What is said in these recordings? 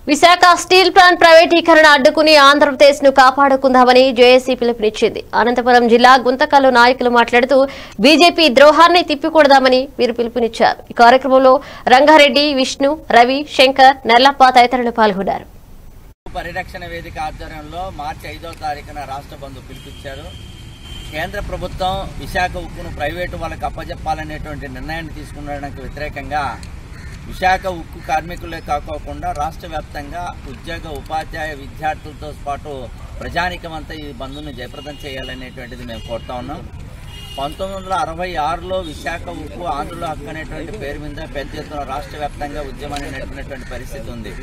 Visakha steel plant ప్రైవేటీకరణ అడ్డుకుని ఆంధ్రప్రదేశ్ ను కాపాడుకుందామని జేఏసీ పిలుపునిచ్చింది అనంతపురం జిల్లా గుంతకల్లు నాయకులు మాట్లాడుతూ బీజేపీ ద్రోహాన్ని తిప్పికొడదామని వీరు పిలుపునిచ్చారు ఈ కార్యక్రమంలో రంగారెడ్డి విష్ణు రవి శంకర్ నెల్లప్ప తదితరులు పాల్గొన్నారు పరిరక్షణ వేదిక ఆధ్వర్యంలో మార్చి ఐదో తారీఖున రాష్ట్ర బంధు పిలిపించారు కేంద్ర ప్రభుత్వం విశాఖ ఉక్కును ప్రైవేటు వాళ్ళకి అప్పజెప్పాలనేటువంటి నిర్ణయాన్ని తీసుకునడానికి వ్యతిరేకంగా విశాఖ ఉక్కు కార్మికులే కాకోకుండా రాష్ట్ర వ్యాప్తంగా ఉద్యోగ ఉపాధ్యాయ విద్యార్థులతో పాటు ప్రజానికమంతా ఈ బంధుని జయప్రదం చేయాలనేటువంటిది మేము కోరుతా ఉన్నాం పంతొమ్మిది వందల అరవై ఆరులో విశాఖ ఉక్కు ఆంధ్రుల హక్కు అనేటువంటి పేరు మీద పెద్ద ఎత్తున రాష్ట్ర వ్యాప్తంగా ఉద్యమాన్ని నడిపినటువంటి పరిస్థితి ఉంది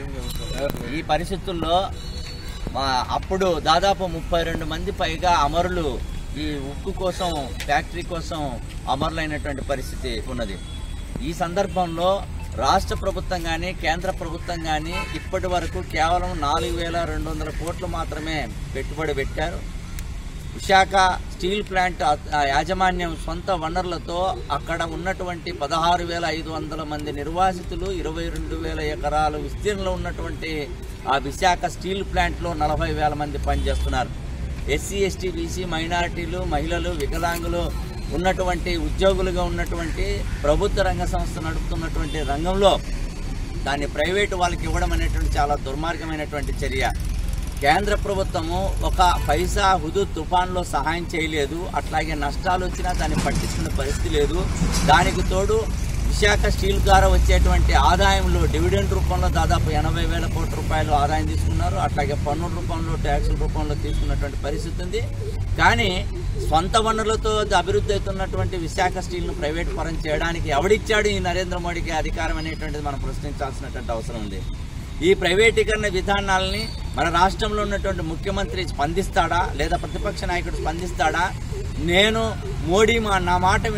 ఈ పరిస్థితుల్లో మా అప్పుడు దాదాపు ముప్పై రెండు మంది పైగా అమరులు ఈ ఉక్కు కోసం ఫ్యాక్టరీ కోసం అమరులైనటువంటి పరిస్థితి ఉన్నది ఈ సందర్భంలో రాష్ట్ర ప్రభుత్వం కానీ కేంద్ర ప్రభుత్వం కానీ ఇప్పటి వరకు కేవలం నాలుగు వేల రెండు వందల కోట్లు మాత్రమే పెట్టుబడి పెట్టారు విశాఖ స్టీల్ ప్లాంట్ ఆ యాజమాన్యం సొంత వనరులతో అక్కడ ఉన్నటువంటి పదహారు వేల ఐదు వందల మంది నిర్వాసితులు ఇరవై రెండు వేల ఎకరాలు విస్తీర్ణంలో ఉన్నటువంటి ఆ విశాఖ స్టీల్ ప్లాంట్లో నలభై వేల మంది పనిచేస్తున్నారు ఎస్సీ ఎస్టీ బీసీ మైనారిటీలు మహిళలు వికలాంగులు ఉన్నటువంటి ఉద్యోగులుగా ఉన్నటువంటి ప్రభుత్వ రంగ సంస్థ నడుపుతున్నటువంటి రంగంలో దాన్ని ప్రైవేటు వాళ్ళకి ఇవ్వడం అనేటువంటి చాలా దుర్మార్గమైనటువంటి చర్య కేంద్ర ప్రభుత్వము ఒక పైసా హుదు తుఫాన్లో సహాయం చేయలేదు అట్లాగే నష్టాలు వచ్చినా దాన్ని పట్టించుకునే పరిస్థితి లేదు దానికి తోడు విశాఖ స్టీల్ ద్వారా వచ్చేటువంటి ఆదాయంలో డివిడెండ్ రూపంలో దాదాపు ఎనభై వేల కోట్ల రూపాయలు ఆదాయం తీసుకున్నారు అట్లాగే పన్నుల రూపంలో ట్యాక్సుల రూపంలో తీసుకున్నటువంటి పరిస్థితి ఉంది కానీ సొంత వనరులతో అభివృద్ధి అవుతున్నటువంటి విశాఖ స్టీల్ను ప్రైవేట్ పరం చేయడానికి ఎవడిచ్చాడు ఈ నరేంద్ర మోడీకి అధికారం అనేటువంటిది మనం ప్రశ్నించాల్సినటువంటి అవసరం ఉంది ఈ ప్రైవేటీకరణ విధానాలని మన రాష్ట్రంలో ఉన్నటువంటి ముఖ్యమంత్రి స్పందిస్తాడా లేదా ప్రతిపక్ష నాయకుడు స్పందిస్తాడా నేను మోడీ మా నా మాట